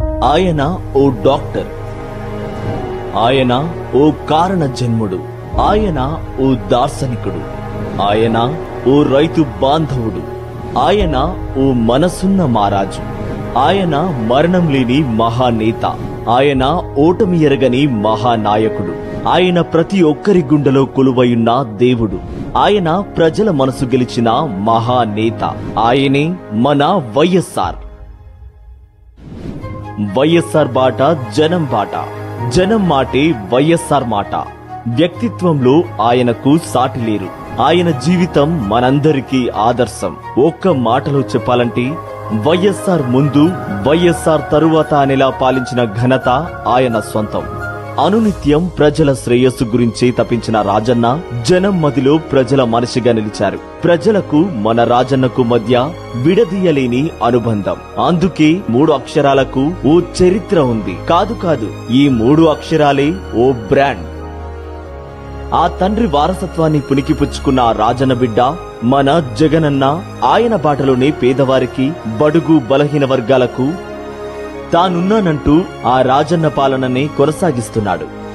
ఆయన ఓ డాక్టర్ ఆయన ఓ కారణ జన్ముడు ఆయన ఓ దార్శనికుడు ఆయన ఓ రైతు బాంధవుడు ఆయన ఓ మనసున్న మారాజు ఆయన మరణం లేని మహానేత ఆయన ఓటమి ఎరగని మహానాయకుడు ఆయన ప్రతి ఒక్కరి గుండెలో కొలువయున్న దేవుడు ఆయన ప్రజల మనసు గెలిచిన మహానేత ఆయనే మన వైఎస్ఆర్ వైఎస్ఆర్ బాట జనం బాట జనం మాటే వైఎస్ఆర్ మాట వ్యక్తిత్వంలో ఆయనకు సాటి లేరు ఆయన జీవితం మనందరికీ ఆదర్శం ఒక్క మాటలో చెప్పాలంటే వైఎస్ఆర్ ముందు వైఎస్ఆర్ తరువాత అనేలా పాలించిన ఘనత ఆయన సొంతం అనునిత్యం ప్రజల శ్రేయస్సు గురించి తప్పించిన రాజన్న జనం మదిలో ప్రజల మనిషిగా నిలిచారు ప్రజలకు మన రాజన్నకు మధ్య విడదీయలేని అనుబంధం అందుకే మూడు అక్షరాలకు ఓ చరిత్ర ఉంది కాదు కాదు ఈ మూడు అక్షరాలే ఓ బ్రాండ్ ఆ తండ్రి వారసత్వాన్ని పుణికిపుచ్చుకున్న ఆ రాజన్న బిడ్డ మన జగనన్న ఆయన బాటలోనే పేదవారికి బడుగు బలహీన వర్గాలకు తానున్నానంటూ ఆ రాజన్న పాలనని కొనసాగిస్తున్నాడు